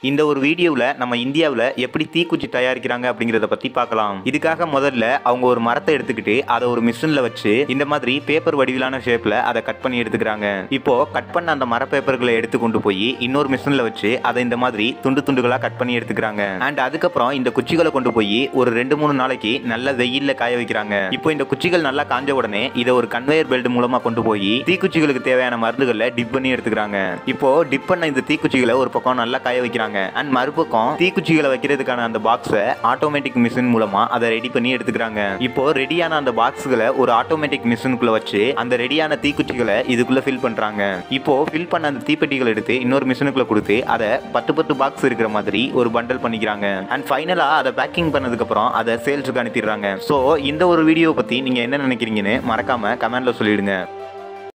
இந்த ஒரு வீடியோவில் நம்ம இந்தியாவில் எப்படி தீக்குச்சி தயாரிக்கிறாங்க அப்படிங்கிறத பற்றி பார்க்கலாம் இதுக்காக முதல்ல அவங்க ஒரு மரத்தை எடுத்துக்கிட்டு அதை ஒரு மிஷினில் வச்சு இந்த மாதிரி பேப்பர் வடிவிலான ஷேப்பில் அதை கட் பண்ணி எடுத்துக்கிறாங்க இப்போ கட் பண்ண அந்த மர பேப்பர்களை எடுத்து கொண்டு போய் இன்னொரு மிஷினில் வச்சு அதை இந்த மாதிரி துண்டு துண்டுகளாக கட் பண்ணி எடுத்துக்கிறாங்க அண்ட் அதுக்கப்புறம் இந்த குச்சிகளை கொண்டு போய் ஒரு ரெண்டு மூணு நாளைக்கு நல்ல வெயில்ல காய வைக்கிறாங்க இப்போ இந்த குச்சிகள் நல்லா காஞ்ச உடனே இதை ஒரு கன்வேயர் பெல்ட் மூலமா கொண்டு போய் தீக்குச்சிகளுக்கு தேவையான மருந்துகளை டிப் பண்ணி எடுத்துக்கிறாங்க இப்போ டிப் பண்ண இந்த தீக்குச்சிகளை ஒரு பக்கம் நல்லா காய வைக்கிறாங்க அண்ட் மறுபக்கம் தீக்குச்சிகளை வைக்கிறதுக்கான அந்த பாக்ஸை ஆட்டோமேட்டிக் மிஷின் மூலமா அதை ரெடி பண்ணி எடுத்துக்கிறாங்க இப்போ ரெடியான அந்த பாக்ஸ்களை ஒரு ஆட்டோமேட்டிக் மிஷினுக்குள்ள வச்சு அந்த ரெடியான தீக்குச்சிகளை இதுக்குள்ள ஃபில் பண்றாங்க இப்போ ஃபில் பண்ண அந்த தீப்பெட்டிகளை எடுத்து இன்னொரு மிஷினுக்குள்ள கொடுத்து அதை பத்து பத்து பாக்ஸ் இருக்கிற மாதிரி ஒரு பண்டல் பண்ணிக்கிறாங்க அண்ட் ஃபைனலா அதை பேக்கிங் பண்ணதுக்கு அப்புறம் அதை சேல்ஸுக்கு அனுப்பிடுறாங்க ஸோ இந்த ஒரு வீடியோ பத்தி நீங்க என்ன நினைக்கிறீங்கன்னு மறக்காம கமெண்ட்ல சொல்லிடுங்க